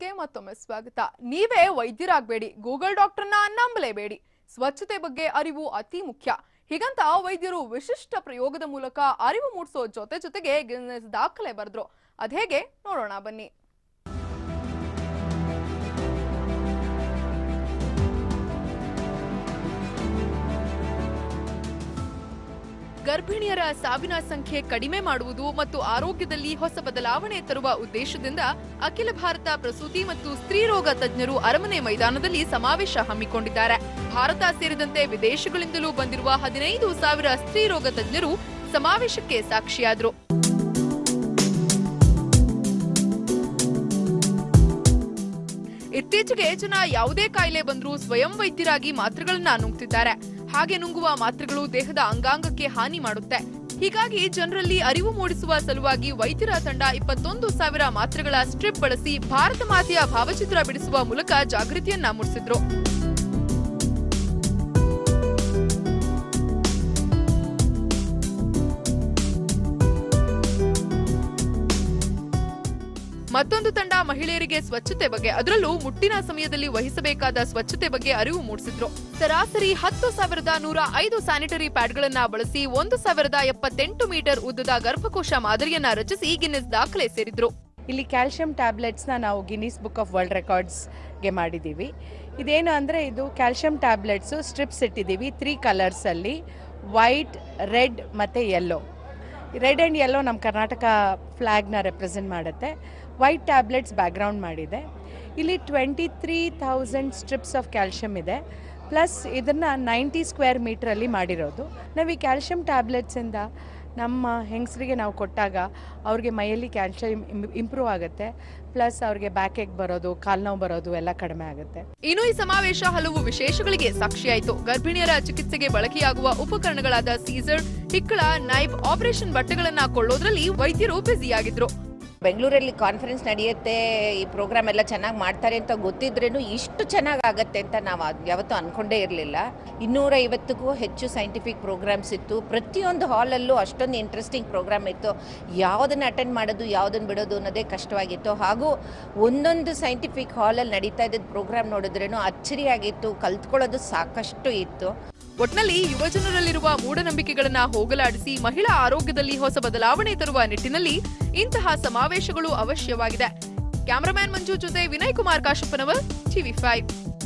ನ್ಯೂಸ್ಗೆ ಮತ್ತೊಮ್ಮೆ ಸ್ವಾಗತ ನೀವೇ ವೈದ್ಯರಾಗಬೇಡಿ ಗೂಗಲ್ ಡಾಕ್ಟರ್ನ ನಂಬಲೇಬೇಡಿ ಸ್ವಚ್ಛತೆ ಬಗ್ಗೆ ಅರಿವು ಅತಿ ಮುಖ್ಯ ಹೀಗಂತ ವೈದ್ಯರು ವಿಶಿಷ್ಟ ಪ್ರಯೋಗದ ಮೂಲಕ ಅರಿವು ಮೂಡಿಸೋ ಜೊತೆ ಜೊತೆಗೆ ಗಿನ್ನೆಸ್ ದಾಖಲೆ ಬರೆದ್ರು ಅದ್ಹೇಗೆ ನೋಡೋಣ ಬನ್ನಿ ಗರ್ಭಿಣಿಯರ ಸಾವಿನ ಸಂಖ್ಯೆ ಕಡಿಮೆ ಮಾಡುವುದು ಮತ್ತು ಆರೋಗ್ಯದಲ್ಲಿ ಹೊಸ ಬದಲಾವಣೆ ತರುವ ಉದ್ದೇಶದಿಂದ ಅಖಿಲ ಭಾರತ ಪ್ರಸೂತಿ ಮತ್ತು ಸ್ತ್ರೀ ರೋಗ ತಜ್ಞರು ಅರಮನೆ ಮೈದಾನದಲ್ಲಿ ಸಮಾವೇಶ ಹಮ್ಮಿಕೊಂಡಿದ್ದಾರೆ ಭಾರತ ಸೇರಿದಂತೆ ವಿದೇಶಗಳಿಂದಲೂ ಬಂದಿರುವ ಹದಿನೈದು ಸಾವಿರ ಸ್ತ್ರೀ ರೋಗ ತಜ್ಞರು ಸಮಾವೇಶಕ್ಕೆ ಸಾಕ್ಷಿಯಾದರು ಇತ್ತೀಚೆಗೆ ಜನ ಯಾವುದೇ ಕಾಯಿಲೆ ಬಂದರೂ ಸ್ವಯಂ ವೈದ್ಯರಾಗಿ ಮಾತ್ರೆಗಳನ್ನ ನುಂಗ್ತಿದ್ದಾರೆ ಹಾಗೆ ನುಂಗುವ ಮಾತ್ರೆಗಳು ದೇಹದ ಅಂಗಾಂಗಕ್ಕೆ ಹಾನಿ ಮಾಡುತ್ತೆ ಹೀಗಾಗಿ ಜನರಲ್ಲಿ ಅರಿವು ಮೂಡಿಸುವ ಸಲುವಾಗಿ ವೈದ್ಯರ ತಂಡ ಇಪ್ಪತ್ತೊಂದು ಸಾವಿರ ಮಾತ್ರೆಗಳ ಸ್ಟ್ರಿಪ್ ಬಳಸಿ ಭಾರತ ಮಾತೆಯ ಭಾವಚಿತ್ರ ಬಿಡಿಸುವ ಮೂಲಕ ಜಾಗೃತಿಯನ್ನ ಮೂಡಿಸಿದ್ರು ಮತ್ತೊಂದು ತಂಡ ಮಹಿಳೆಯರಿಗೆ ಸ್ವಚ್ಛತೆ ಬಗ್ಗೆ ಅದರಲ್ಲೂ ಮುಟ್ಟಿನ ಸಮಯದಲ್ಲಿ ವಹಿಸಬೇಕಾದ ಸ್ವಚ್ಛತೆ ಬಗ್ಗೆ ಅರಿವು ಮೂಡಿಸಿದ್ರು ಸರಾಸರಿ ಹತ್ತು ಸಾವಿರದ ನೂರ ಐದು ಸ್ಯಾನಿಟರಿ ಪ್ಯಾಡ್ಗಳನ್ನ ಬಳಸಿ ಒಂದು ಸಾವಿರದ ಎಪ್ಪತ್ತೆಂಟು ಮೀಟರ್ ಉದ್ದದ ಗರ್ಭಕೋಶ ಮಾದರಿಯನ್ನ ರಚಿಸಿ ಗಿನ್ನೆಸ್ ದಾಖಲೆ ಸೇರಿದ್ರು ಇಲ್ಲಿ ಕ್ಯಾಲ್ಶಿಯಂ ಟ್ಯಾಬ್ಲೆಟ್ಸ್ನ ನಾವು ಗಿನ್ನೀಸ್ ಬುಕ್ ಆಫ್ ವರ್ಲ್ಡ್ ರೆಕಾರ್ಡ್ಸ್ಗೆ ಮಾಡಿದ್ದೀವಿ ಇದೇನು ಅಂದರೆ ಇದು ಕ್ಯಾಲ್ಶಿಯಂ ಟ್ಯಾಬ್ಲೆಟ್ಸು ಸ್ಟ್ರಿಪ್ಸ್ ಇಟ್ಟಿದ್ದೀವಿ ತ್ರೀ ಕಲರ್ಸಲ್ಲಿ ವೈಟ್ ರೆಡ್ ಮತ್ತು ಯೆಲ್ಲೋ ರೆಡ್ ಆ್ಯಂಡ್ ಯೆಲ್ಲೋ ನಮ್ಮ ಕರ್ನಾಟಕ ಫ್ಲ್ಯಾಗ್ನ ರೆಪ್ರೆಸೆಂಟ್ ಮಾಡುತ್ತೆ ವೈಟ್ ಟ್ಯಾಬ್ಲೆಟ್ಸ್ ಬ್ಯಾಕ್ಗ್ರೌಂಡ್ ಮಾಡಿದೆ ಇಲ್ಲಿ twenty three thousand strips of calcium ಇದೆ ಪ್ಲಸ್ ಇದನ್ನು ನೈಂಟಿ ಸ್ಕ್ವೇರ್ ಮೀಟ್ರಲ್ಲಿ ಮಾಡಿರೋದು ನಾವು ಈ ಕ್ಯಾಲ್ಶಿಯಂ ಟ್ಯಾಬ್ಲೆಟ್ಸಿಂದ ನಮ್ಮ ಹೆಂಗಸರಿಗೆ ನಾವು ಕೊಟ್ಟಾಗ ಅವ್ರಿಗೆ ಮೈಯಲ್ಲಿ ಕ್ಯಾಲ್ಶಿಯಂ ಇಂಪ್ರೂವ್ ಆಗುತ್ತೆ ಪ್ಲಸ್ ಅವ್ರಿಗೆ ಬ್ಯಾಕ್ ಏಕ್ ಬರೋದು ಕಾಲು ನೋವು ಬರೋದು ಎಲ್ಲ ಕಡಿಮೆ ಆಗುತ್ತೆ ಇನ್ನು ಈ ಸಮಾವೇಶ ಹಲವು ವಿಶೇಷಗಳಿಗೆ ಸಾಕ್ಷಿಯಾಯಿತು ಗರ್ಭಿಣಿಯರ ಚಿಕಿತ್ಸೆಗೆ ಬಳಕೆಯಾಗುವ ಉಪಕರಣಗಳಾದ ಸೀಸರ್ ಹಿಕ್ಕಳ ನೈಫ್ ಆಪರೇಷನ್ ಬಟ್ಟೆಗಳನ್ನ ಕೊಳ್ಳೋದ್ರಲ್ಲಿ ವೈದ್ಯರು ಬ್ಯುಸಿಯಾಗಿದ್ರು ಬೆಂಗಳೂರಲ್ಲಿ ಕಾನ್ಫರೆನ್ಸ್ ನಡೆಯುತ್ತೆ ಈ ಪ್ರೋಗ್ರಾಮ್ ಎಲ್ಲ ಚೆನ್ನಾಗಿ ಮಾಡ್ತಾರೆ ಅಂತ ಗೊತ್ತಿದ್ರೇನು ಇಷ್ಟು ಚೆನ್ನಾಗಿ ಆಗತ್ತೆ ಅಂತ ನಾವು ಅದ್ ಯಾವತ್ತೂ ಅನ್ಕೊಂಡೇ ಇರಲಿಲ್ಲ ಇನ್ನೂರ ಐವತ್ತಕ್ಕೂ ಹೆಚ್ಚು ಸೈಂಟಿಫಿಕ್ ಪ್ರೋಗ್ರಾಮ್ಸ್ ಇತ್ತು ಪ್ರತಿಯೊಂದು ಹಾಲಲ್ಲೂ ಅಷ್ಟೊಂದು ಇಂಟ್ರೆಸ್ಟಿಂಗ್ ಪ್ರೋಗ್ರಾಮ್ ಇತ್ತು ಯಾವುದನ್ನು ಅಟೆಂಡ್ ಮಾಡೋದು ಯಾವುದನ್ನು ಬಿಡೋದು ಅನ್ನೋದೇ ಕಷ್ಟವಾಗಿತ್ತು ಹಾಗೂ ಒಂದೊಂದು ಸೈಂಟಿಫಿಕ್ ಹಾಲಲ್ಲಿ ನಡೀತಾ ಇದ್ದಿದ್ದ ಪ್ರೋಗ್ರಾಮ್ ನೋಡಿದ್ರೇನು ಅಚ್ಚರಿಯಾಗಿತ್ತು ಕಲ್ತ್ಕೊಳ್ಳೋದು ಸಾಕಷ್ಟು ಇತ್ತು ಒಟ್ನಲ್ಲಿ ಯುವಜನರಲ್ಲಿರುವ ಮೂಢನಂಬಿಕೆಗಳನ್ನ ಹೋಗಲಾಡಿಸಿ ಮಹಿಳಾ ಆರೋಗ್ಯದಲ್ಲಿ ಹೊಸ ಬದಲಾವಣೆ ತರುವ ನಿಟ್ಟಿನಲ್ಲಿ ಇಂತಹ ಸಮಾವೇಶಗಳು ಅವಶ್ಯವಾಗಿದೆ ಕ್ಯಾಮರಾಮ್ಯಾನ್ ಮಂಜು ಜೊತೆ ವಿನಯ್ ಕುಮಾರ್ ಕಾಶಪ್ಪನವರ್ ಟಿವಿ ಫೈವ್